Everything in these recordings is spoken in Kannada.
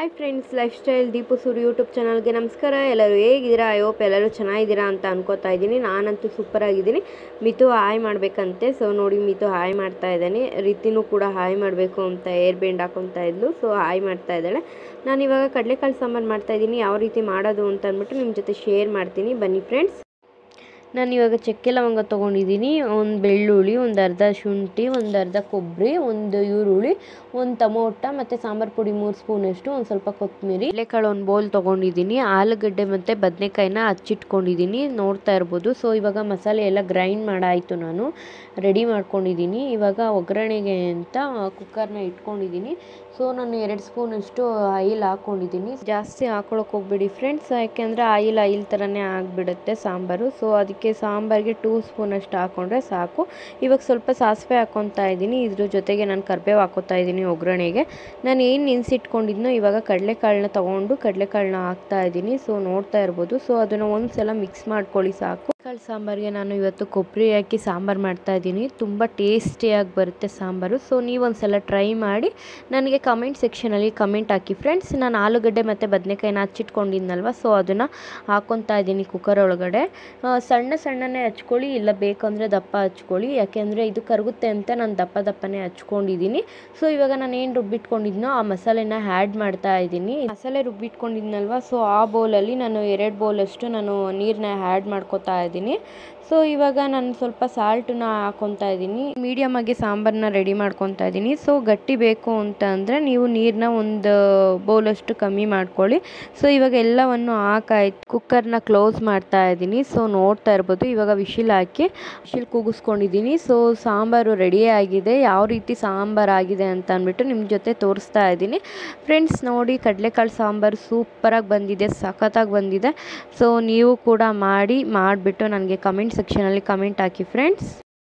hi friends life style Deepu ಸೂರ್ ಯೂಟ್ಯೂಬ್ ಚಾನಲ್ಗೆ ನಮಸ್ಕಾರ ಎಲ್ಲರೂ ಹೇಗಿದ್ದೀರಾ ಐ ಹೋಪ್ ಎಲ್ಲರೂ ಚೆನ್ನಾಗಿದ್ದೀರಾ ಅಂತ ಅನ್ಕೋತಾ ಇದ್ದೀನಿ ನಾನಂತೂ ಸೂಪರ್ ಆಗಿದ್ದೀನಿ ಮಿತು ಹಾಯ್ ಮಾಡಬೇಕಂತೆ ಸೊ ನೋಡಿ ಮಿತು ಹಾಯ್ ಮಾಡ್ತಾ ಇದ್ದಾನೆ ರೀತಿನೂ ಕೂಡ ಹಾಯ್ ಮಾಡಬೇಕು ಅಂತ ಏರ್ ಬೆಂಡ್ ಹಾಕೊತಾ ಇದ್ಲು ಸೊ ಹಾಯ್ ಮಾಡ್ತಾ ಇದ್ದಾಳೆ ನಾನು ಇವಾಗ ಕಡಲೆಕಾಳು ಸಾಂಬಾರು ಮಾಡ್ತಾ ಇದ್ದೀನಿ ಯಾವ ರೀತಿ ಮಾಡೋದು ಅಂತ ಅಂದ್ಬಿಟ್ಟು ನಿಮ್ಮ ಜೊತೆ ಶೇರ್ ಮಾಡ್ತೀನಿ ಬನ್ನಿ ಫ್ರೆಂಡ್ಸ್ ನಾನು ಇವಾಗ ಚಕ್ಕೆ ಲವಂಗ ತೊಗೊಂಡಿದ್ದೀನಿ ಒಂದು ಬೆಳ್ಳುಳ್ಳಿ ಒಂದು ಅರ್ಧ ಶುಂಠಿ ಒಂದು ಅರ್ಧ ಕೊಬ್ಬರಿ ಒಂದು ಈರುಳ್ಳಿ ಒಂದು ಟಮೋಟ ಮತ್ತು ಸಾಂಬಾರು ಪುಡಿ ಮೂರು ಸ್ಪೂನಷ್ಟು ಒಂದು ಸ್ವಲ್ಪ ಕೊತ್ತಂಬರಿ ಕಡಲೆಕಾಳು ಒಂದು ಬೌಲ್ ತೊಗೊಂಡಿದ್ದೀನಿ ಆಲೂಗಡ್ಡೆ ಮತ್ತು ಬದನೆಕಾಯಿನ ಹಚ್ಚಿಟ್ಕೊಂಡಿದ್ದೀನಿ ನೋಡ್ತಾ ಇರ್ಬೋದು ಸೊ ಇವಾಗ ಮಸಾಲೆ ಎಲ್ಲ ಗ್ರೈಂಡ್ ಮಾಡಾಯಿತು ನಾನು ರೆಡಿ ಮಾಡ್ಕೊಂಡಿದ್ದೀನಿ ಇವಾಗ ಒಗ್ಗರಣೆಗೆ ಅಂತ ಕುಕ್ಕರ್ನ ಇಟ್ಕೊಂಡಿದ್ದೀನಿ ಸೊ ನಾನು ಎರಡು ಸ್ಪೂನಷ್ಟು ಆಯಿಲ್ ಹಾಕ್ಕೊಂಡಿದ್ದೀನಿ ಜಾಸ್ತಿ ಹಾಕೊಳಕ್ಕೆ ಹೋಗ್ಬೇಡಿ ಫ್ರೆಂಡ್ಸ್ ಯಾಕೆಂದರೆ ಆಯಿಲ್ ಆಯಿಲ್ ಥರನೇ ಆಗಿಬಿಡುತ್ತೆ ಸಾಂಬಾರು ಸೊ ಅದಕ್ಕೆ ಸಾಂಬಾರಿಗೆ ಟೂ ಸ್ಪೂನಷ್ಟು ಹಾಕ್ಕೊಂಡ್ರೆ ಸಾಕು ಇವಾಗ ಸ್ವಲ್ಪ ಸಾಸಿವೆ ಹಾಕ್ಕೊತಾ ಇದ್ದೀನಿ ಇದ್ರ ಜೊತೆಗೆ ನಾನು ಕರಿಬೇವು ಹಾಕ್ಕೊತಾ ಇದ್ದೀನಿ ಒಗ್ಗರಣೆಗೆ ನಾನು ಏನು ನೆನೆಸಿಟ್ಕೊಂಡಿದ್ನೋ ಇವಾಗ ಕಡಲೆಕಾಳನ್ನ ತೊಗೊಂಡು ಕಡಲೆಕಾಳನ್ನ ಹಾಕ್ತಾ ಇದ್ದೀನಿ ಸೊ ನೋಡ್ತಾ ಇರ್ಬೋದು ಸೊ ಅದನ್ನು ಒಂದು ಸಲ ಮಿಕ್ಸ್ ಮಾಡ್ಕೊಳ್ಳಿ ಸಾಕು ಕಾಳು ಸಾಂಬಾರಿಗೆ ನಾನು ಇವತ್ತು ಕೊಬ್ಬರಿ ಹಾಕಿ ಸಾಂಬಾರು ಮಾಡ್ತಾ ಇದ್ದೀನಿ ತುಂಬ ಟೇಸ್ಟಿಯಾಗಿ ಬರುತ್ತೆ ಸಾಂಬಾರು ಸೊ ನೀವು ಒಂದ್ಸಲ ಟ್ರೈ ಮಾಡಿ ನನಗೆ ಕಮೆಂಟ್ ಸೆಕ್ಷನಲ್ಲಿ ಕಮೆಂಟ್ ಹಾಕಿ ಫ್ರೆಂಡ್ಸ್ ನಾನು ಆಲೂಗಡ್ಡೆ ಮತ್ತು ಬದನೆಕಾಯಿನ ಹಚ್ಚಿಟ್ಕೊಂಡಿದ್ನಲ್ವ ಸೊ ಅದನ್ನು ಹಾಕ್ಕೊತಾ ಇದ್ದೀನಿ ಕುಕ್ಕರ್ ಒಳಗಡೆ ಆ, ಸಣ್ಣ ಸಣ್ಣನೇ ಹಚ್ಕೊಳ್ಳಿ ಇಲ್ಲ ಬೇಕಂದರೆ ದಪ್ಪ ಹಚ್ಕೊಳ್ಳಿ ಯಾಕೆಂದರೆ ಇದು ಕರಗುತ್ತೆ ಅಂತ ನಾನು ದಪ್ಪ ದಪ್ಪನೇ ಹಚ್ಕೊಂಡಿದ್ದೀನಿ ಸೊ ಇವಾಗ ನಾನು ಏನು ರುಬ್ಬಿಟ್ಕೊಂಡಿದ್ನೋ ಆ ಮಸಾಲೆನ ಆ್ಯಡ್ ಮಾಡ್ತಾ ಇದ್ದೀನಿ ಮಸಾಲೆ ರುಬ್ಬಿಟ್ಕೊಂಡಿದ್ನಲ್ವ ಸೊ ಆ ಬೌಲಲ್ಲಿ ನಾನು ಎರಡು ಬೌಲಷ್ಟು ನಾನು ನೀರನ್ನ ಆ್ಯಡ್ ಮಾಡ್ಕೊತಾ ಇದ್ದೀನಿ ಸೊ ಇವಾಗ ನಾನು ಸ್ವಲ್ಪ ಸಾಲ್ಟನ್ನ ಹಾಕ್ಕೊತಾ ಇದ್ದೀನಿ ಮೀಡಿಯಮ್ ಆಗಿ ಸಾಂಬಾರನ್ನ ರೆಡಿ ಮಾಡ್ಕೊತಾ ಇದ್ದೀನಿ ಸೊ ಗಟ್ಟಿ ಬೇಕು ಅಂತ ಅಂದರೆ ನೀವು ನೀರನ್ನ ಒಂದು ಬೌಲಷ್ಟು ಕಮ್ಮಿ ಮಾಡ್ಕೊಳ್ಳಿ ಸೊ ಇವಾಗ ಎಲ್ಲವನ್ನು ಹಾಕಾಯ್ತು ಕುಕ್ಕರ್ನ ಕ್ಲೋಸ್ ಮಾಡ್ತಾ ಇದ್ದೀನಿ ಸೊ ನೋಡ್ತಾ ಇರ್ಬೋದು ಇವಾಗ ವಿಶಿಲ್ ಹಾಕಿ ವಿಶಿಲ್ ಕೂಗಿಸ್ಕೊಂಡಿದ್ದೀನಿ ಸೊ ಸಾಂಬಾರು ರೆಡಿ ಆಗಿದೆ ಯಾವ ರೀತಿ ಸಾಂಬಾರು ಆಗಿದೆ ಅಂತ ಅಂದ್ಬಿಟ್ಟು ನಿಮ್ಮ ಜೊತೆ ತೋರಿಸ್ತಾ ಇದ್ದೀನಿ ಫ್ರೆಂಡ್ಸ್ ನೋಡಿ ಕಡಲೆಕಾಳು ಸಾಂಬಾರು ಸೂಪರಾಗಿ ಬಂದಿದೆ ಸಖತ್ತಾಗಿ ಬಂದಿದೆ ಸೊ ನೀವು ಕೂಡ ಮಾಡಿ ಮಾಡಿಬಿಟ್ಟು ನನಗೆ ಕಮೆಂಟ್ ಸೆಕ್ಷನಲ್ಲಿ ಕಮೆಂಟ್ ಹಾಕಿ ಫ್ರೆಂಡ್ಸ್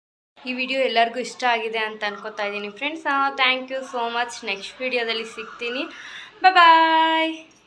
ಈ ವಿಡಿಯೋ ಎಲ್ಲರಿಗೂ ಇಷ್ಟ ಆಗಿದೆ ಅಂತ ಅನ್ಕೋತಾ ಇದ್ದೀನಿ friends thank you so much next ವಿಡಿಯೋದಲ್ಲಿ ಸಿಗ್ತೀನಿ ಬಾಯ್